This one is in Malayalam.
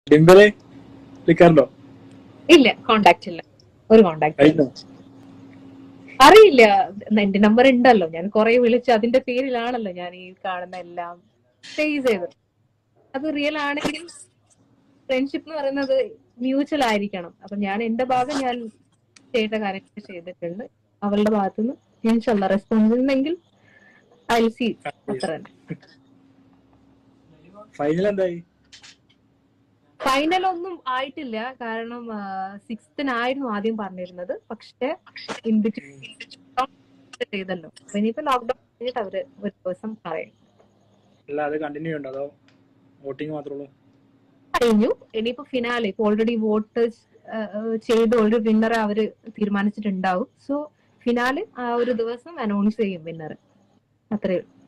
ഡിംബലെ വിളിക്കാറുണ്ടോ ഇല്ല കോണ്ടാക്ട് ഇല്ല ഒരു കോണ്ടാക്ട് കഴിഞ്ഞോ അറിയില്ല എന്റെ നമ്പർ ഉണ്ടല്ലോ ഞാൻ കുറെ വിളിച്ച് അതിന്റെ പേരിലാണല്ലോ ഞാൻ ഈ കാണുന്ന എല്ലാം ഫേസ് ചെയ്തത് അത് റിയൽ ആണെങ്കിൽ ഫ്രണ്ട്ഷിപ്പ് എന്ന് പറയുന്നത് മ്യൂച്വൽ ആയിരിക്കണം അപ്പൊ ഞാൻ എന്റെ ഭാഗം ഞാൻ ചെയ്ത കാര്യങ്ങൾ ചെയ്തിട്ടുണ്ട് അവളുടെ ഭാഗത്തുനിന്ന് ഇൻഷല്ല റെസ്പോൺസ് ഉണ്ടെങ്കിൽ ഐ സി അത്ര തന്നെ ഫൈനൽ എന്തായി ഫൈനൽ ഒന്നും ആയിട്ടില്ല കാരണം സിക്സ്തിനായിരുന്നു ആദ്യം പറഞ്ഞിരുന്നത് പക്ഷെ ഇൻ ബിറ്റ്വീൻ ചെയ്തല്ലോ അപ്പൊ ഇനിയിപ്പോ ലോക്ക്ഡൌൺ കഴിഞ്ഞിട്ട് അവര് ഒരു ദിവസം പറയും അല്ല അത് കണ്ടിന്യൂ ഉണ്ടോ അതോ വോട്ടിംഗ് മാത്രമേ ഉള്ളൂ കഴിഞ്ഞു ഇനിയിപ്പോ ഫിനാലെ ഇപ്പൊ ഓൾറെഡി വോട്ട് ചെയ്ത് ഓൾറെഡി വിന്നറെ അവര് തീരുമാനിച്ചിട്ടുണ്ടാവും സോ ഫിനാലെ ആ ഒരു ദിവസം അനൗൺസ് ചെയ്യും വിന്നർ അത്രേ ഉള്ളൂ